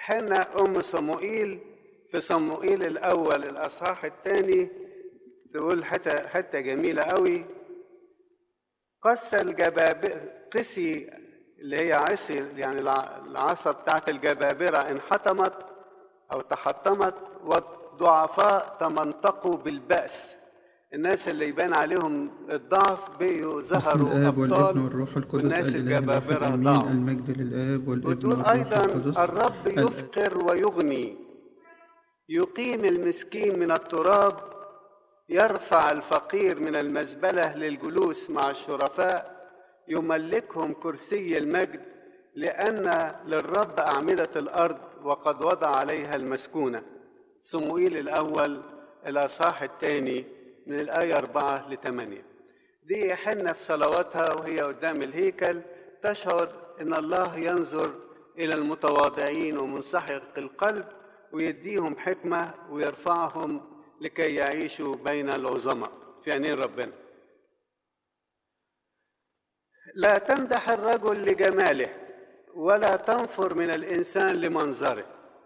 حنا أم صموئيل في صموئيل الأول الأصحاح الثاني تقول حتة حتة جميلة قوي قص الجباب قسي اللي هي عصي يعني الع- العصا بتاعت الجبابرة انحطمت أو تحطمت والضعفاء تمنطقوا بالبأس الناس اللي يبان عليهم الضعف بقوا بسم ظهروا الآب والابن أبطال والروح القدس والناس الإله الواحد الجبابرة آمين ضعفوا المجد للآب والابن وتقول والروح أيضا القدس الرب ال- يفقر ويغني يقيم المسكين من التراب يرفع الفقير من المزبلة للجلوس مع الشرفاء يملكهم كرسي المجد لأن للرب أعمدة الأرض وقد وضع عليها المسكونة صموئيل الأول الأصحاح الثاني من الآية أربعة لثمانية دي حنة في صلواتها وهي قدام الهيكل تشعر إن الله ينظر إلى المتواضعين ومنسحق القلب ويديهم حكمة ويرفعهم لكي يعيشوا بين العظماء في عينين ربنا لا تمدح الرجل لجماله ولا تنفر من الإنسان لمنظره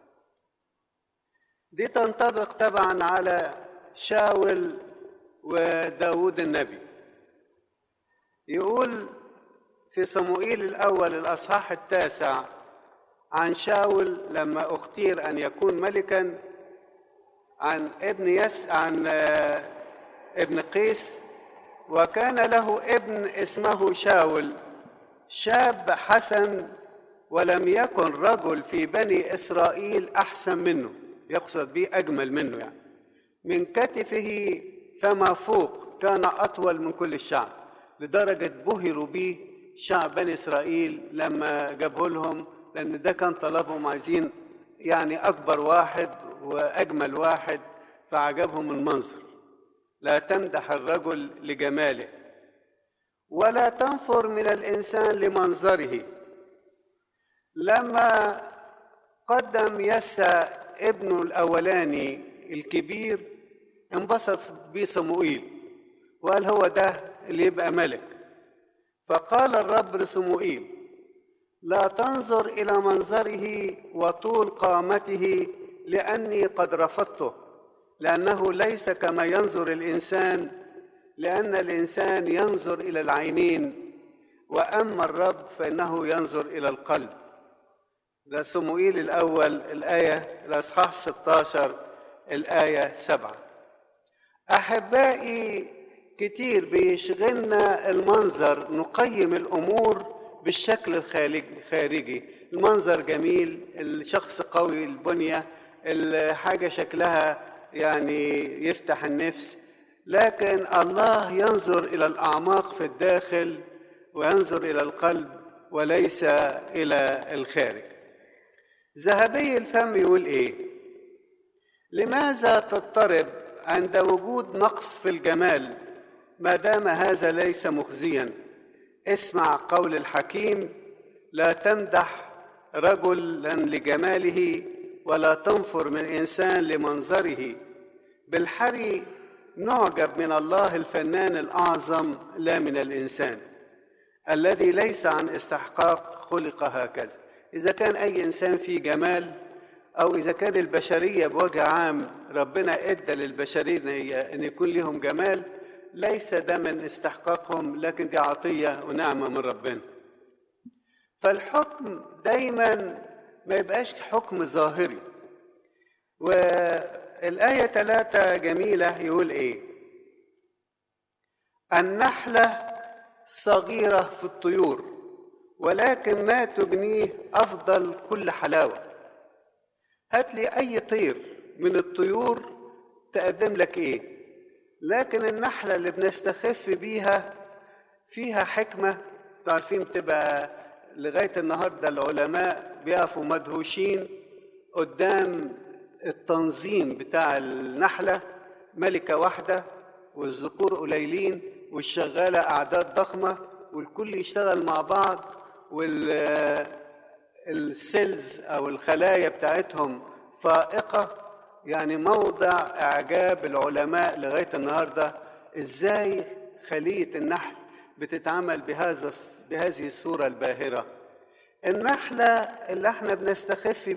دي تنطبق طبعا على شاول وداود النبي يقول في صموئيل الأول الأصحاح التاسع عن شاول لما اختير أن يكون ملكا عن ابن يس عن آه، ابن قيس وكان له ابن اسمه شاول شاب حسن ولم يكن رجل في بني إسرائيل أحسن منه يقصد به أجمل منه يعني من كتفه فما فوق كان أطول من كل الشعب لدرجة بهروا به شعب بني إسرائيل لما جابه لهم لأن ده كان طلبهم عايزين يعني أكبر واحد وأجمل واحد فعجبهم المنظر لا تمدح الرجل لجماله ولا تنفر من الإنسان لمنظره لما قدم يسى ابنه الأولاني الكبير انبسط بيه صموئيل وقال هو ده اللي يبقى ملك فقال الرب لصموئيل لا تنظر إلى منظره وطول قامته لأني قد رفضته لأنه ليس كما ينظر الإنسان لأن الإنسان ينظر إلى العينين وأما الرب فإنه ينظر إلى القلب ده صموئيل الأول الآية الأصحاح 16 الآية 7 أحبائي كتير بيشغلنا المنظر نقيم الأمور بالشكل الخارجي المنظر جميل الشخص قوي البنية الحاجة شكلها يعني يفتح النفس لكن الله ينظر إلى الأعماق في الداخل وينظر إلى القلب وليس إلى الخارج ذهبي الفم يقول إيه لماذا تضطرب عند وجود نقص في الجمال ما دام هذا ليس مخزيا اسمع قول الحكيم لا تمدح رجلا لجماله ولا تنفر من انسان لمنظره بالحري نعجب من الله الفنان الاعظم لا من الانسان الذي ليس عن استحقاق خلق هكذا اذا كان اي انسان فيه جمال او اذا كان البشريه بوجه عام ربنا ادى للبشريه ان يكون لهم جمال ليس ده من استحقاقهم لكن دي عطيه ونعمه من ربنا فالحكم دايما ما يبقاش حكم ظاهري والآية ثلاثة جميلة يقول إيه النحلة صغيرة في الطيور ولكن ما تجنيه أفضل كل حلاوة هات لي أي طير من الطيور تقدم لك إيه لكن النحلة اللي بنستخف بيها فيها حكمة تعرفين بتبقى لغاية النهاردة العلماء بيقفوا مدهوشين قدام التنظيم بتاع النحلة ملكة واحدة والذكور قليلين والشغالة أعداد ضخمة والكل يشتغل مع بعض والسيلز أو الخلايا بتاعتهم فائقة يعني موضع إعجاب العلماء لغاية النهاردة إزاي خلية النحل بتتعمل بهذا بهذه الصورة الباهرة النحلة اللي احنا بنستخف